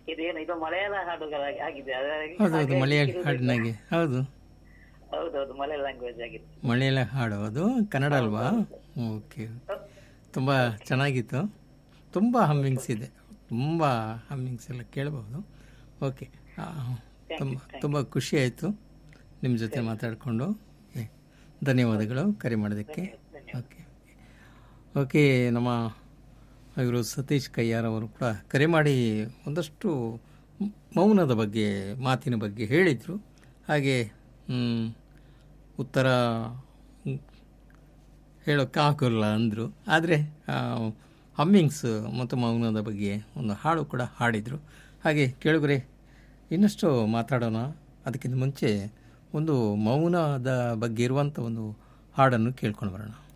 ಇದೇನು ಇದು ಮಲಯಾಳ ಹಾಡುಗಳಾಗಿ ಆಗಿದೆ ಹಾಗಾಗಿ- ಹೌದು ಹೌದು ಹಾಗಾಗಿ ಮಲಯಾಳ ಇದು- ಹಾಡಿನಾಗೆ ಹೌದು ಹೌದೌದು ಮಲಯಾಳ ಲ್ಯಾಂಗ್ವೇಜ್ ಆಗಿದೆ ಮಲಯಾಳ ಹಾಡು ಅದು ಕನ್ನಡ ಅಲ್ವಾ ಓಕೆ ತುಂಬ ಚೆನ್ನಾಗಿತ್ತು ತುಂಬ ಹಮ್ಮಿಂಗ್ಸ್ ಇದೆ ತುಂಬ ಹಮ್ಮಿಂಗ್ಸ್ ಎಲ್ಲ ಕೇಳಬಹುದು ಓಕೆ ತುಂಬ ತುಂಬ ಖುಷಿ ಆಯಿತು ನಿಮ್ಮ ಜೊತೆ ಮಾತಾಡಿಕೊಂಡು ಧನ್ಯವಾದಗಳು ಕರೆ ಮಾಡೋದಕ್ಕೆ ಓಕೆ ಓಕೆ ನಮ್ಮ ಇವರು ಸತೀಶ್ ಕಯ್ಯಾರ್ ಅವರು ಕೂಡ ಕರೆ ಮಾಡಿ ಒಂದಷ್ಟು ಮೌನದ ಬಗ್ಗೆ ಮಾತಿನ ಬಗ್ಗೆ ಹೇಳಿದರು ಹಾಗೆ ಮ್, ಉತ್ತರ ಮ್, ಹೇಳೋಕ್ಕಾಗಲ್ಲ ಅಂದರು ಆದರೆ ಹಮ್ಮಿಂಗ್ಸ್ ಮತ್ತು ಮೌನದ ಬಗ್ಗೆ ಒಂದು ಹಾಡು ಕೂಡ ಹಾಡಿದರು ಹಾಗೆ ಕೇಳುಗರೆ ಇನ್ನಷ್ಟು ಮಾತಾಡೋಣ ಅದಕ್ಕಿಂತ ಮುಂಚೆ ಒಂದು ಮೌನದ ಬಗ್ಗೆ ಇರುವಂಥ ಒಂದು ಹಾಡನ್ನು ಕೇಳ್ಕೊಂಡು ಬರೋಣ